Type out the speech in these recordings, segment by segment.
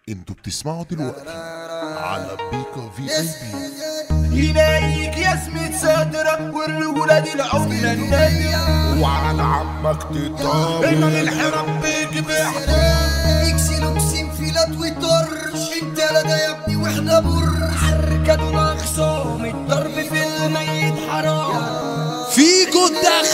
انتوا بتسمعوا دلوقتي على بيكا في اي بي ينايك يا سميت صدرك والرجولة دي العملة النادية وعلى عمك تطابق هنا الحرام بيجي بيحضر يكسي لوكسين فيلات وطرش انت لا ده يا ابني واحنا بر حركة دون أخصام الضرب في الميت حرام فيجو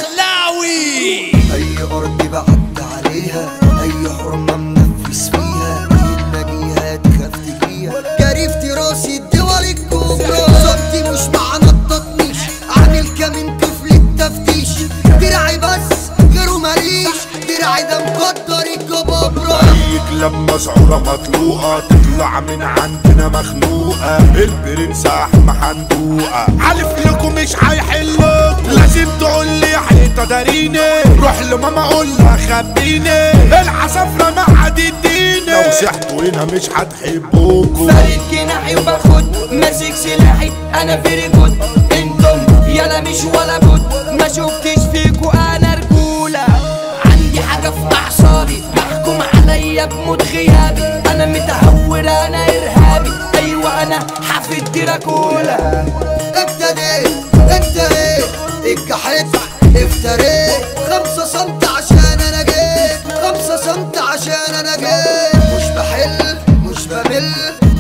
الدخلاوي اي ارض بعد عليها اي حرمه منفس فيها النجيها تخاف تجيها جريفتي راسي الدول الكبرى صبتي مش معنى التطنيش عامل كمين طفل التفتيش دراعي بس غيره ماليش دراعي ده مقدر الجبابرة اي كلاب مسعورة مطلوقة تطلع من عندنا مخنوقة البرنس احمى حندوقة عارف لكم مش هيحلوك لازم تقول لي حيطة داريني روح لماما قول لها خبيني العصافرة ما هتديني لو سحتوا هنا مش هتحبوكوا فريد جناحي وباخد ماسك سلاحي انا فيري جود انتم يلا مش ولا بد ما شفتش فيكو انا رجولة عندي حاجة في اعصابي محكوم عليا بموت غيابي انا متهور انا ارهابي ايوه انا حفيد دراكولا ابتديت انت ايه اتجحت افتريت خمسة سنت عشان انا جيت خمسة سنت عشان انا جيت مش بحل مش بمل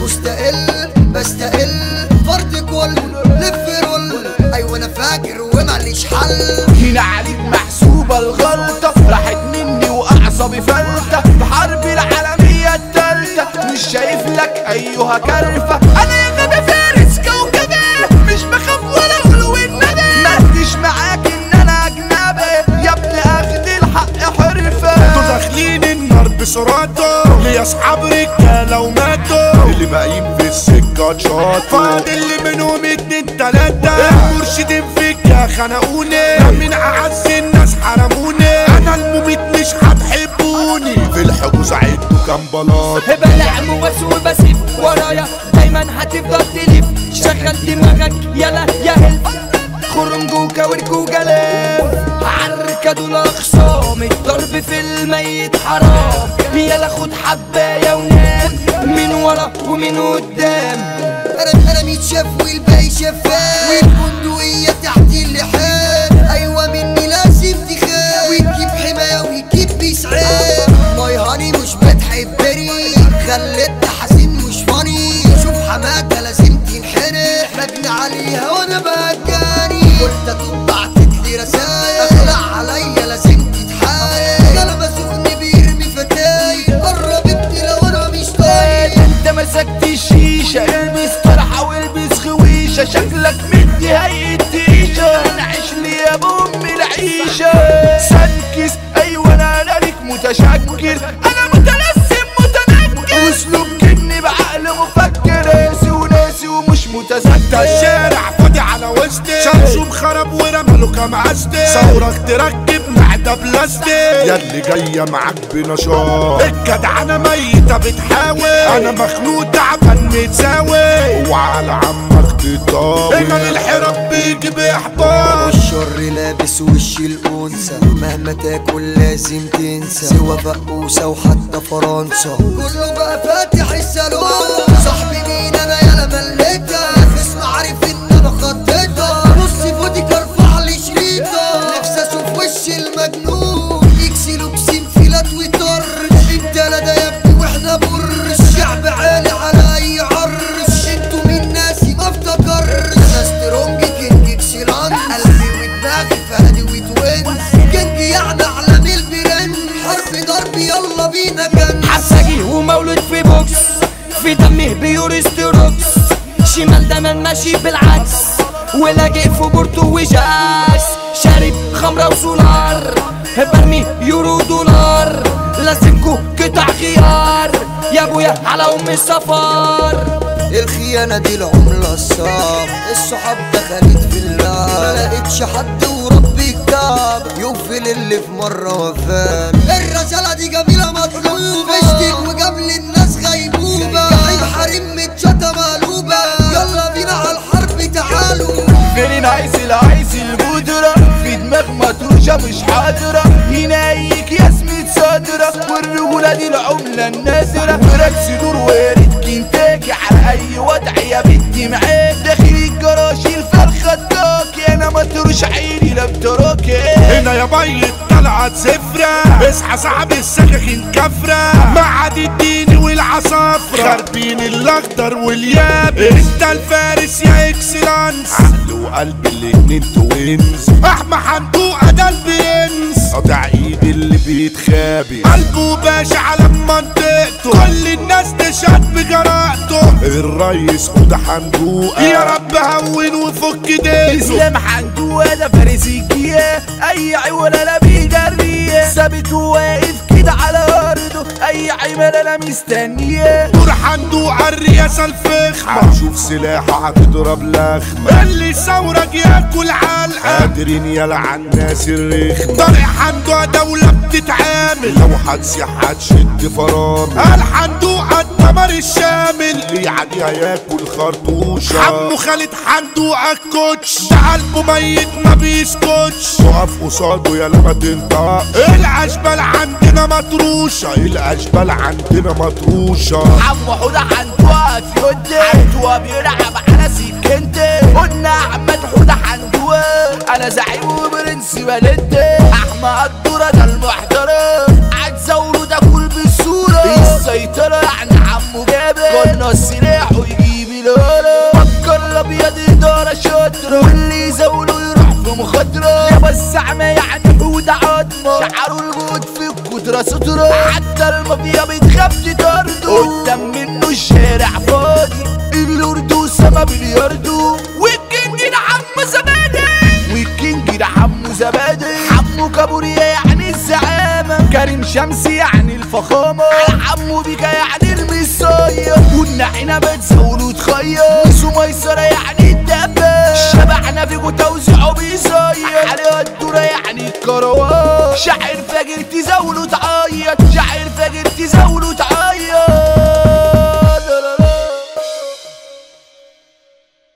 مستقل بستقل فرد كل لف رول ايوه انا فاكر وماليش حل هنا عليك محسوبة الغلطة راحت مني وأعصابي فلتة بحرب العالمية التالتة مش شايف لك أيها كرفة أنا يا غدا فارس كوكبي مش بخاف ولا أغلو الندى مدش معاك إن أنا أجنبي يا ابني أخد الحق حرفة انتوا داخلين النار بسرعته ليا اصحاب رجاله وماتوا اللي باقيين في السكه شاطوا فاضل اللي منهم اتنين تلاته المرشدين فيك يا خنقوني من اعز الناس حرموني انا المميت مش هتحبوني في الحجوز عدوا كام بلاط بلعب وبس وبسيب ورايا دايما هتفضل تلف شغل دماغك يلا يا هلف خرنجوكا وركوكا لف عالركض الاخصام الضرب في الميت حرام يلا خد حبايه ونام من ورا ومن قدام انا انا متشاف والباقي شفاف والبندقية تحت اللحام ايوه مني لازم تخاف وتجيب حماية وتجيب بيسعاف ماي هاني مش بتحبني خلتني حزين مش فاني شوف حماتة لازم تنحرق مجني عليها وانا بهجاني قلت اتوب بعتت لي رسايل اخلع عليا لازم تتحايل قلبة سخن بيرمي فتايل قربتني لو انا مش طايل انت مسكت الشيشة البس طرحة والبس خويشة شكلك مدي هيئة تيشة نعيش لي يا بأم العيشة سنكس ايوه انا لك متشكر انا متلسم متنكر واسلوب كني بعقل مفكر قاسي وناسي ومش ده متذكر الشارع فاضي على وسطي شمسهم خرب ورمى كام عستي ثورك تركب معدة بلاستيك يا اللي جاية معاك بنشاط الجدعنة ميتة بتحاول انا مخنوق تعبان متساوي وعلى عمك تطاوي ايمن الحراب بيجي باحباط الشر لابس وش الأنثى مهما تاكل لازم تنسى سوى فقوسة وحتى فرنسا كله بقى فاتح الصالون صاحبي مين انا يالا مليتها اسم عارف ان انا خطيتها نص فوديك ارفع لي شريطة نفسي اشوف وش المجنون يكسي لوكسين فيلات وطر انت لا ده يا ابني واحنا بر الشعب عالي على اي عرش انتوا مين ناسي ما افتكرش انا سترونج كينج اكسلان قلبي ودماغي فهدي وتوينز كينج يعني اعلام البرنس حرب ضرب يلا بينا كان حساجي ومولود في بوكس في دمه بيورستروكس شمال دايما ماشي بالعكس ولاجئ في بورتو وجاس شارب خمرة وسولار برمي يورو دولار لازمكو قطع خيار يا ابويا على ام السفر الخيانة دي العملة الصعب الصحاب دخلت في اللعب ما لقيتش حد وربي كتاب يقفل اللي في مرة وفان الرسالة دي جميلة مطلوبة اشتك وجاب الناس غيبوبة جحيم حريم متشتة مقلوبة يلا بينا على الحرب تعالوا فين عايز العايز البودرة في دماغ متروشة مش حاضرة ينايك يا سميت صادرة والرجولة دي العملة النادرة وراك صدور وهي صاحب السكاكين كفرة معاد الدين والعصافرة خاربين الاخضر واليابس انت الفارس يا اكسلانس عقل وقلب الاتنين توينز احمى حمدوقة ده البرنس قاطع ايد اللي بيتخابي قلبه باشا على منطقته كل الناس تشهد بجرأته الريس حوده حمدوقة يا رب هون وفك ديله اسلام حنجوه ده فارس الجيه اي عيوله لا بيجريه ثابت وواقف كده على ارضه اي عماله لا مستنيه دور حمدوقة الرئاسة الفخمة شوف سلاحه هتضرب لخمة اللي ثورك ياكل علقة قادرين يلعن الناس الرخمة طارق حمدوقة دولة بتتعامل لو هتسيح هتشد فرامل الحمدوقة الدمر الشامل اللي يعديها ياكل خرطوشة عمو خالد حمدوقة الكوتش ده قلبه ميت ما بيسكتش تقف قصاده يا لما تنطق الاشبال عندنا مطروشة الاشبال عندنا مطروشة عمو حوده حنجوه في ودي حنجوه بيلعب على سكنتي قلنا احمد حوده حنجوه انا زعيم وبرنس بلدي احمد الدوره ده المحترم عتزوله ده كل بالصوره السيطره يعني عمو جابر قلنا السلاح ويجيب الهرم فكر الابيض اداره شاطره واللي يزوله يروح في مخاطره يا بس عمى يعني حوده عظمه شعره الجود في القدره ستره حتى المافيا بتخاف تطرده قدام منه الشارع فاضي الأردو سما بلياردو والكينج ده عمو زبادي والكينج ده عمو زبادي عمو كابوريا يعني الزعامة كريم شمسي يعني الفخامة عمو بيكا يعني المصاية والنعينة بتزول وتخير وسميسرة يعني الدبة شبعنا فيكو توزيعه بيصير عليها الدورة يعني الكروات شاعر فاجر تزول وتعيط شاعر فاجر تزول وتعيط